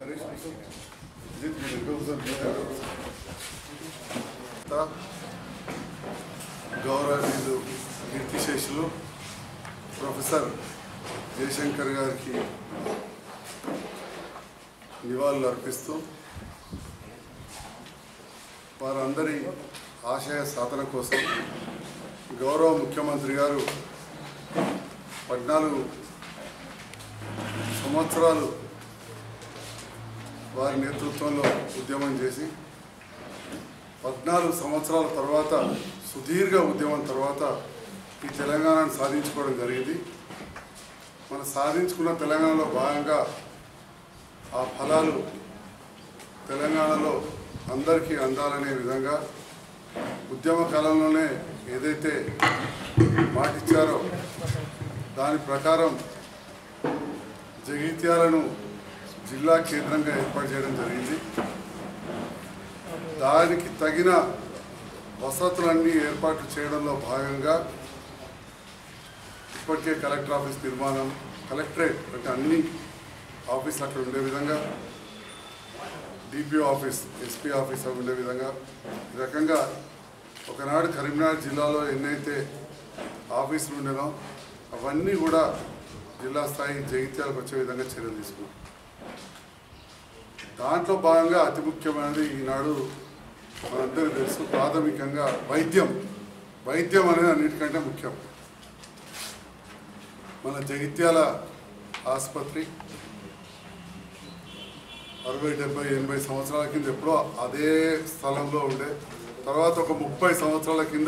గౌరవనీయులు కీర్తిశేషులు ప్రొఫెసర్ జయశంకర్ గారికి నివాళులు అర్పిస్తూ వారందరి ఆశయ సాధన కోసం గౌరవ ముఖ్యమంత్రి గారు పద్నాలుగు సంవత్సరాలు వారి నేతృత్వంలో ఉద్యమం చేసి పద్నాలుగు సంవత్సరాల తర్వాత సుదీర్ఘ ఉద్యమం తర్వాత ఈ తెలంగాణను సాధించుకోవడం జరిగింది మనం సాధించుకున్న తెలంగాణలో భాగంగా ఆ ఫలాలు తెలంగాణలో అందరికీ అందాలనే విధంగా ఉద్యమ కాలంలోనే ఏదైతే మాటిచ్చారో దాని ప్రకారం జగిత్యాలను జిల్లా కేంద్రంగా ఏర్పాటు చేయడం జరిగింది దానికి తగిన వసతులన్నీ ఏర్పాటు చేయడంలో భాగంగా ఇప్పటికే కలెక్టర్ ఆఫీస్ నిర్మాణం కలెక్టరేట్ అంటే అన్ని ఆఫీసులు అక్కడ ఉండే విధంగా డిపిఓ ఆఫీస్ ఎస్పీ ఆఫీస్ అవి ఉండే విధంగా ఈ రకంగా ఒకనాడు కరీంనగర్ జిల్లాలో ఎన్నైతే ఆఫీసులు ఉండేనో అవన్నీ కూడా జిల్లా స్థాయి జగిత్యాలకు వచ్చే విధంగా చర్యలు తీసుకున్నాం దాంట్లో భాగంగా అతి ముఖ్యమైనది ఈనాడు మనందరికీ తెలుసు ప్రాథమికంగా వైద్యం వైద్యం అనేది అన్నిటికంటే ముఖ్యం మన జగిత్యాల ఆసుపత్రి అరవై డెబ్బై ఎనభై సంవత్సరాల కింద ఎప్పుడో అదే స్థలంలో ఉండే తర్వాత ఒక ముప్పై సంవత్సరాల కింద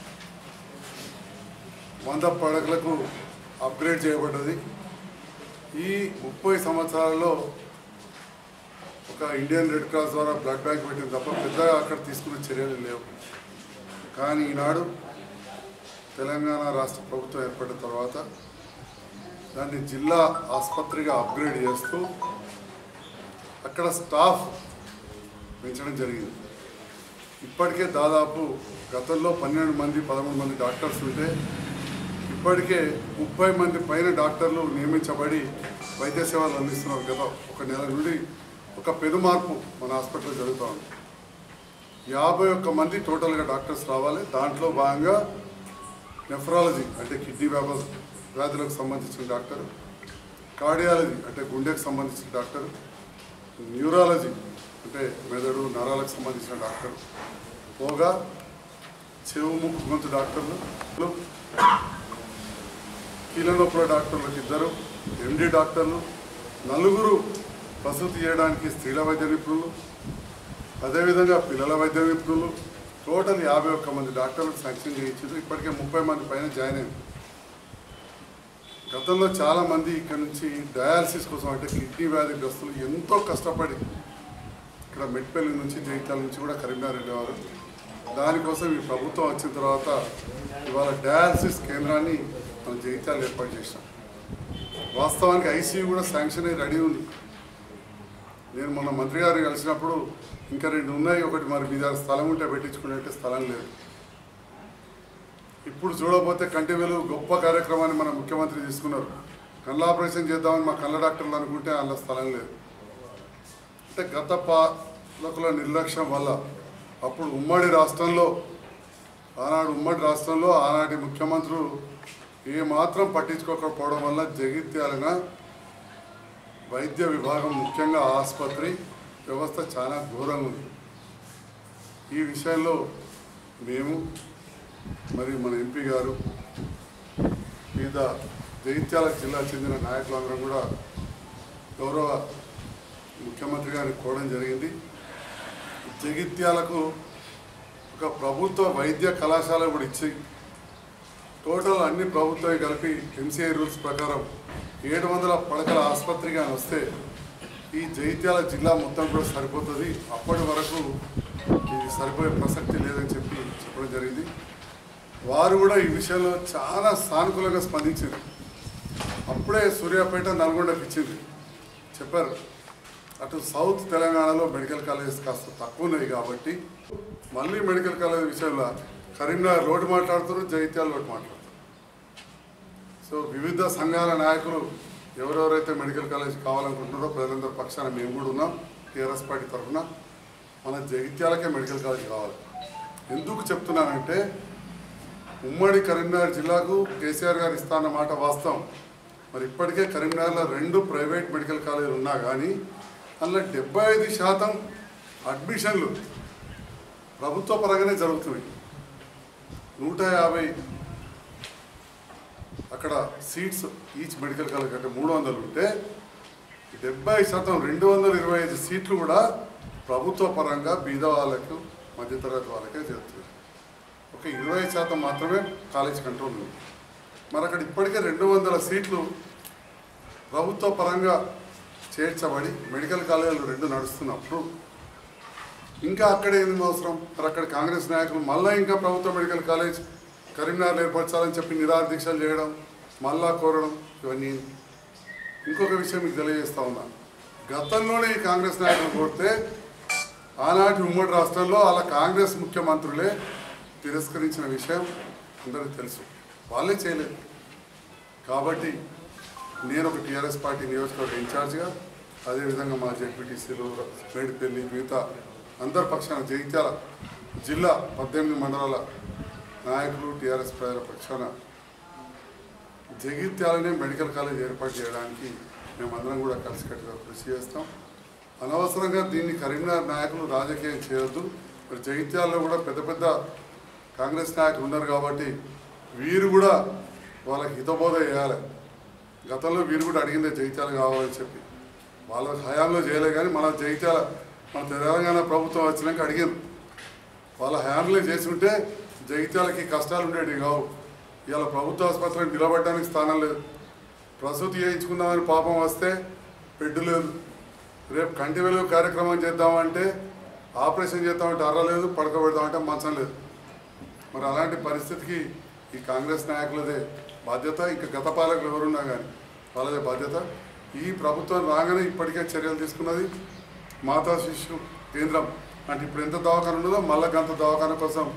వంద పడకలకు అప్గ్రేడ్ చేయబడ్డది ఈ ముప్పై సంవత్సరాలలో ఒక ఇండియన్ రెడ్ క్రాస్ ద్వారా బ్లడ్ బ్యాంక్ పెట్టింది తప్ప పెద్దగా అక్కడ తీసుకునే చర్యలు లేవు కానీ ఈనాడు తెలంగాణ రాష్ట్ర ప్రభుత్వం ఏర్పడిన తర్వాత దాన్ని జిల్లా ఆసుపత్రిగా అప్గ్రేడ్ చేస్తూ అక్కడ స్టాఫ్ పెంచడం జరిగింది ఇప్పటికే దాదాపు గతంలో పన్నెండు మంది పదమూడు మంది డాక్టర్స్ ఉంటే ఇప్పటికే ముప్పై మంది పైన డాక్టర్లు నియమించబడి వైద్య సేవలు అందిస్తున్నారు గత ఒక నెల నుండి ఒక పెను మార్పు మన హాస్పిటల్లో జరుగుతూ ఉంది యాభై ఒక్క మంది టోటల్గా డాక్టర్స్ రావాలి దాంట్లో భాగంగా నెఫ్రాలజీ అంటే కిడ్నీ వ్యాప వ్యాధులకు సంబంధించిన డాక్టర్ కార్డియాలజీ అంటే గుండెకు సంబంధించిన డాక్టర్ న్యూరాలజీ అంటే మెదడు నరాలకు సంబంధించిన డాక్టర్ పోగా చెవు ముక్కు గొంతు డాక్టర్లు కీళ్ళనొప్పుల డాక్టర్లకు ఇద్దరు ఎండి డాక్టర్లు నలుగురు ప్రసూతి చేయడానికి స్త్రీల వైద్య నిపుణులు అదేవిధంగా పిల్లల వైద్య నిపుణులు టోటల్ యాభై ఒక్క మంది డాక్టర్లకు శాంక్షన్ చేయించారు ఇప్పటికే ముప్పై మంది పైన జాయిన్ అయింది గతంలో చాలా మంది ఇక్కడ నుంచి డయాలసిస్ కోసం అంటే కిడ్నీ వ్యాధిగ్రస్తులు ఎంతో కష్టపడి ఇక్కడ మెట్పల్లి నుంచి జగిత్యాల నుంచి కూడా కరీంనగర్ వెళ్ళేవారు దానికోసం ఈ ప్రభుత్వం వచ్చిన తర్వాత ఇవాళ డయాలసిస్ కేంద్రాన్ని మనం జగిత్యాలు ఏర్పాటు చేసినాం వాస్తవానికి ఐసీయూ కూడా శాంక్షన్ అయ్యి రెడీ ఉంది నేను మొన్న మంత్రి గారిని కలిసినప్పుడు ఇంకా రెండు ఉన్నాయి ఒకటి మరి మీ దగ్గర స్థలం ఉంటే పెట్టించుకునేట్టు స్థలం లేదు ఇప్పుడు చూడబోతే కంటి వెలుగు గొప్ప కార్యక్రమాన్ని మన ముఖ్యమంత్రి తీసుకున్నారు కళ్ళ ఆపరేషన్ చేద్దామని మా కళ్ళ డాక్టర్లు అనుకుంటే అందులో స్థలం లేదు అంటే గత పాలకుల నిర్లక్ష్యం వల్ల అప్పుడు ఉమ్మడి రాష్ట్రంలో ఆనాడు ఉమ్మడి రాష్ట్రంలో ఆనాటి ముఖ్యమంత్రులు ఏ మాత్రం పట్టించుకోకపోవడం వల్ల జగిత్యాలన వైద్య విభాగం ముఖ్యంగా ఆసుపత్రి వ్యవస్థ చాలా ఘోరంగా ఉంది ఈ విషయంలో మేము మరి మన ఎంపీ గారు వివిధ జగిత్యాల జిల్లా చెందిన నాయకులందరం కూడా గౌరవ ముఖ్యమంత్రి గారిని కోరడం జరిగింది జగిత్యాలకు ఒక ప్రభుత్వ వైద్య కళాశాల కూడా ఇచ్చి టోటల్ అన్ని ప్రభుత్వం కలిపి ఎంసీఐ రూల్స్ ప్రకారం ఏడు వందల పడకల ఆసుపత్రిగా వస్తే ఈ జగిత్యాల జిల్లా మొత్తం కూడా సరిపోతుంది అప్పటి వరకు ఇది సరిపోయే ప్రసక్తి లేదని చెప్పి చెప్పడం జరిగింది వారు కూడా ఈ విషయంలో చాలా సానుకూలంగా స్పందించారు అప్పుడే సూర్యాపేట నల్గొండకి ఇచ్చింది చెప్పారు అటు సౌత్ తెలంగాణలో మెడికల్ కాలేజెస్ కాస్త తక్కువ ఉన్నాయి కాబట్టి మళ్ళీ మెడికల్ కాలేజ్ విషయంలో కరీంనగర్ రోడ్డు మాట్లాడుతారు జగిత్యాల రోడ్డు మాట్లాడుతారు సో వివిధ సంఘాల నాయకులు ఎవరెవరైతే మెడికల్ కాలేజ్ కావాలనుకుంటున్నారో ప్రజలందరి పక్షాన మేము కూడా ఉన్నాం టీఆర్ఎస్ పార్టీ తరఫున మన జగిత్యాలకే మెడికల్ కాలేజ్ కావాలి ఎందుకు చెప్తున్నానంటే ఉమ్మడి కరీంనగర్ జిల్లాకు కేసీఆర్ గారు ఇస్తాన్న మాట వాస్తవం మరి ఇప్పటికే కరీంనగర్లో రెండు ప్రైవేట్ మెడికల్ కాలేజీలు ఉన్నా కానీ అందులో డెబ్బై ఐదు శాతం అడ్మిషన్లు ప్రభుత్వ పరంగానే జరుగుతున్నాయి నూట యాభై అక్కడ సీట్స్ ఈచ్ మెడికల్ కాలేజ్ అంటే మూడు వందలు ఉంటే డెబ్బై శాతం రెండు వందల ఇరవై ఐదు సీట్లు కూడా ప్రభుత్వ పరంగా బీద వాళ్ళకు మధ్యతరగతి వాళ్ళకే చేరుతుంది ఒక ఇరవై శాతం మాత్రమే కాలేజ్ కంట్రోల్ ఉంది మరి అక్కడ ఇప్పటికే రెండు వందల సీట్లు ప్రభుత్వ పరంగా చేర్చబడి మెడికల్ కాలేజీలు రెండు నడుస్తున్నప్పుడు ఇంకా అక్కడ ఏంది అవసరం మరి అక్కడ కాంగ్రెస్ నాయకులు మళ్ళీ ఇంకా ప్రభుత్వ మెడికల్ కాలేజ్ కరీంనగర్ ఏర్పరచాలని చెప్పి నిరాహార దీక్షలు చేయడం మళ్ళా కోరడం ఇవన్నీ ఇంకొక విషయం మీకు తెలియజేస్తా ఉన్నా గతంలోనే ఈ కాంగ్రెస్ నాయకులు కోరితే ఆనాటి ఉమ్మడి రాష్ట్రంలో వాళ్ళ కాంగ్రెస్ ముఖ్యమంత్రులే తిరస్కరించిన విషయం అందరికీ తెలుసు వాళ్ళే చేయలేదు కాబట్టి నేను ఒక టీఆర్ఎస్ పార్టీ నియోజకవర్గ ఇన్ఛార్జిగా అదేవిధంగా మా జెడ్పీటీసీలు మేడిపల్లి మిగతా అందరి పక్షాన జగిత్యాల జిల్లా పద్దెనిమిది మండలాల నాయకులు టీఆర్ఎస్ ప్రజల పక్షాన జగిత్యాలనే మెడికల్ కాలేజ్ ఏర్పాటు చేయడానికి మేమందరం కూడా కలిసికట్టుగా కృషి చేస్తాం అనవసరంగా దీన్ని కరీంనగర్ నాయకులు రాజకీయం చేయొద్దు మరి జగిత్యాలలో కూడా పెద్ద పెద్ద కాంగ్రెస్ నాయకులు ఉన్నారు కాబట్టి వీరు కూడా వాళ్ళకి హితబోధ చేయాలి గతంలో వీరు కూడా అడిగిందే జగిత్యాల కావాలని చెప్పి వాళ్ళ హయాంలో చేయలే కానీ మన జగిత్యాల మన తెలంగాణ ప్రభుత్వం వచ్చినాక అడిగారు వాళ్ళ హయాంలో చేసి ఉంటే జగిత్యాలకి కష్టాలు ఉండేవి కావు ఇవాళ ప్రభుత్వ ఆసుపత్రికి నిలబడడానికి స్థానం లేదు ప్రసూతి చేయించుకుందామని పాపం వస్తే బెడ్ లేదు రేపు కంటి వెలుగు కార్యక్రమం చేద్దామంటే ఆపరేషన్ చేద్దామంటే అర్ర లేదు పడుకోబెడదామంటే మంచం లేదు మరి అలాంటి పరిస్థితికి ఈ కాంగ్రెస్ నాయకులదే బాధ్యత ఇంకా గత పాలకులు ఎవరున్నా కానీ వాళ్ళదే బాధ్యత ఈ ప్రభుత్వం రాగానే ఇప్పటికే చర్యలు తీసుకున్నది మాతా శిశు కేంద్రం అంటే ఇప్పుడు ఎంత దవాఖాన ఉన్నదో మళ్ళా గంత దవాఖాన కోసం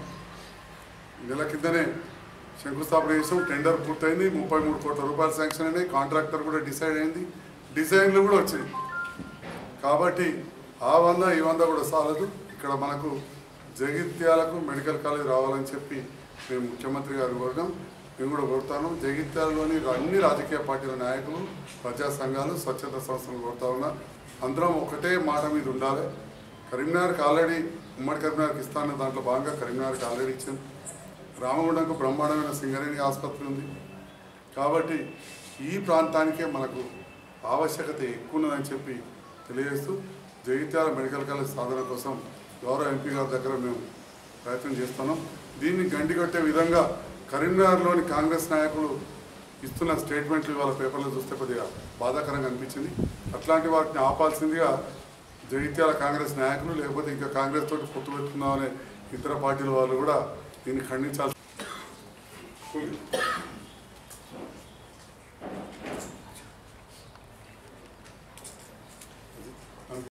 నెల కిందనే శంకుస్థాపన చేసాం టెండర్ పూర్తయింది ముప్పై మూడు కోట్ల రూపాయలు శాంక్షన్ అయినాయి కాంట్రాక్టర్ కూడా డిసైడ్ అయింది డిజైన్లు కూడా వచ్చాయి కాబట్టి ఆ వంద ఈ వంద కూడా సాలదు ఇక్కడ మనకు జగిత్యాలకు మెడికల్ కాలేజ్ రావాలని చెప్పి మేము ముఖ్యమంత్రి గారు కోరినాం మేము కూడా కోరుతాను జగిత్యాలలోని అన్ని రాజకీయ పార్టీల నాయకులు ప్రజా సంఘాలు స్వచ్ఛత సంస్థలు కోరుతా ఉన్నా అందరం ఒకటే మాట మీద ఉండాలి కరీంనగర్కి ఆల్రెడీ ఉమ్మడి కరీంనగర్కి ఇస్తాను దాంట్లో భాగంగా కరీంనగర్కి ఆల్రెడీ ఇచ్చింది రామగుండంకు బ్రహ్మాండమైన సింగరేణి ఆసుపత్రి ఉంది కాబట్టి ఈ ప్రాంతానికే మనకు ఆవశ్యకత ఎక్కువ ఉన్నదని చెప్పి తెలియజేస్తూ జగిత్యాల మెడికల్ కాలేజ్ సాధన కోసం గౌరవ ఎంపీ గారి దగ్గర మేము ప్రయత్నం చేస్తున్నాం దీన్ని గండికొట్టే విధంగా కరీంనగర్లోని కాంగ్రెస్ నాయకులు ఇస్తున్న స్టేట్మెంట్లు ఇవాళ పేపర్లో చూస్తే కొద్దిగా బాధాకరంగా అనిపించింది అట్లాంటి వాటిని ఆపాల్సిందిగా జగిత్యాల కాంగ్రెస్ నాయకులు లేకపోతే ఇంకా కాంగ్రెస్ తోటి పొత్తు పెట్టుకుందామనే ఇతర పార్టీల వాళ్ళు కూడా దీన్ని ఖండించాల్సి